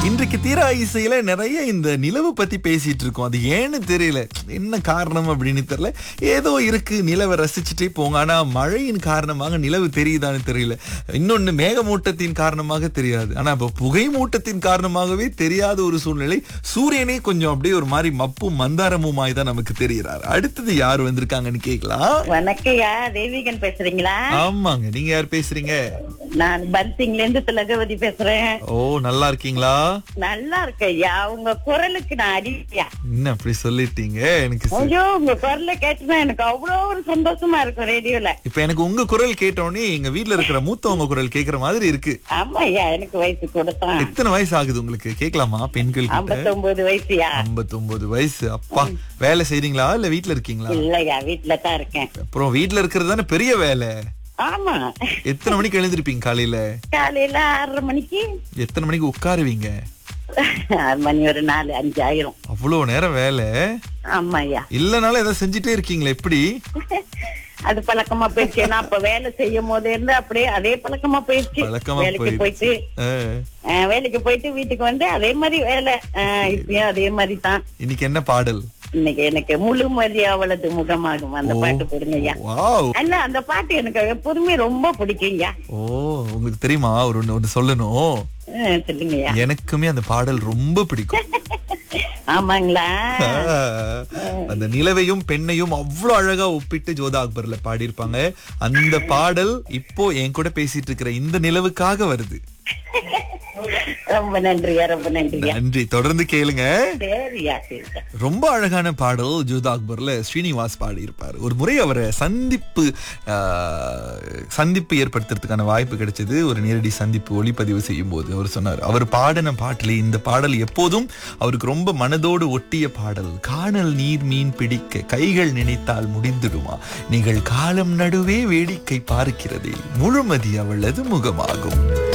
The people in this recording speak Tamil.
இன்றைக்கு தீரா இசையில நிறைய இந்த நிலவு பத்தி பேசிட்டு இருக்கோம் அது ஏன்னு தெரியல என்ன காரணம் அப்படின்னு தெரியல ஏதோ இருக்கு நிலவை ரசிச்சுட்டே போங்க ஆனா மழையின் காரணமாக நிலவு தெரியுதான்னு தெரியல இன்னொன்னு மேகமூட்டத்தின் காரணமாக தெரியாது ஆனா இப்ப புகை மூட்டத்தின் காரணமாகவே தெரியாத ஒரு சூழ்நிலை சூரியனே கொஞ்சம் அப்படியே ஒரு மாதிரி மப்பும் மந்தாரமுமாய் தான் நமக்கு தெரிகிறார் அடுத்தது யார் வந்திருக்காங்கன்னு கேட்கலாம் வணக்கம்யா தேவிகன் பேசுறீங்களா ஆமாங்க நீங்க யார் பேசுறீங்க நான் பன்சிங்ல இருந்து திலகவதி பேசுறேன் ஓ நல்லா இருக்கீங்களா நல்லா இருக்கய்யா உங்க குரலுக்கு நான் அடிப்பையா என்ன அப்படி சொல்லிட்டீங்க எனக்கு சி- ஐயோ உங்க குரலை கேட்டுனா எனக்கு அவ்வளவு ஒரு சந்தோஷமா இருக்கும் ரேடியோல இப்ப எனக்கு உங்க குரல் கேட்டோடனே எங்க வீட்ல இருக்கிற மூத்தவங்க குரல் கேக்குற மாதிரி இருக்கு ஆமாய்யா எனக்கு வயசு கொடுத்தான் எத்தனை வயசு ஆகுது உங்களுக்கு கேட்கலாமா பெண்கள் கிட்ட ஐம்பத்தி ஒன்பது வயசுயா ஐம்பத்தி வயசு அப்பா வேலை செய்றீங்களா இல்ல வீட்ல இருக்கீங்களா இல்லையா வீட்டுல தான் இருக்கேன் அப்புறம் வீட்ல இருக்கிறது தானே பெரிய வேலை ஆமா எத்தனை மணிக்கு எழுந்திருப்பீங்க காலையில காலையில ஆறரை மணிக்கு எத்தனை மணிக்கு உட்காருவீங்க ஆறு மணி ஒரு நாலு அஞ்சு ஆயிரும் அவ்வளவு நேரம் வேலை ஆமாய்யா இல்லனாலும் ஏதாவது செஞ்சுட்டே இருக்கீங்களா எப்படி அது பழக்கமா போயிடுச்சு நான் அப்ப வேலை செய்யும் போது இருந்து அப்படியே அதே பழக்கமா போயிடுச்சு பழக்கமா வேலைக்கு போயிடுச்சு. போயிட்டு ஆ. அஹ், வேலைக்கு போயிட்டு வீட்டுக்கு வந்து அதே மாதிரி வேலை அஹ், இப்பயும் அதே மாதிரி தான் இன்னைக்கு என்ன பாடல் இன்னைக்கு எனக்கு முழு மதி அவளது முகமாகும் அந்த பாட்டு போடுங்க ஐயா வாவ் அல்ல அந்த பாட்டு எனக்கு எப்போதுமே ரொம்ப பிடிக்குங்க ஓ உங்களுக்கு தெரியுமா ஒரு ஒண்ணு ஒண்ணு சொல்லணும் சொல்லுங்க ஐயா எனக்குமே அந்த பாடல் ரொம்ப பிடிக்கும் ஆமாங்களா அந்த நிலவையும் பெண்ணையும் அவ்வளவு அழகா ஒப்பிட்டு ஜோதா அக்பர்ல பாடியிருப்பாங்க அந்த பாடல் இப்போ என் கூட பேசிட்டு இருக்கிற இந்த நிலவுக்காக வருது ரொம்ப நன்றியா ரொம்ப நன்றியா நன்றி தொடர்ந்து கேளுங்க சரியா சரியா ரொம்ப அழகான பாடல் ஜோதா அக்பர்ல ஸ்ரீனிவாஸ் பாடியிருப்பார் ஒரு முறை அவரை சந்திப்பு ஆஹ், சந்திப்பு ஏற்படுத்துறதுக்கான வாய்ப்பு கிடைச்சது ஒரு நேரடி சந்திப்பு ஒளிப்பதிவு செய்யும் போது அவர் சொன்னார் அவர் பாடின பாட்டிலே இந்த பாடல் எப்போதும் அவருக்கு ரொம்ப மனதோடு ஒட்டிய பாடல் காணல் நீர் மீன் பிடிக்க கைகள் நினைத்தால் முடிந்துடுமா நீங்கள் காலம் நடுவே வேடிக்கை பார்க்கிறதே முழுமதி அவளது முகமாகும்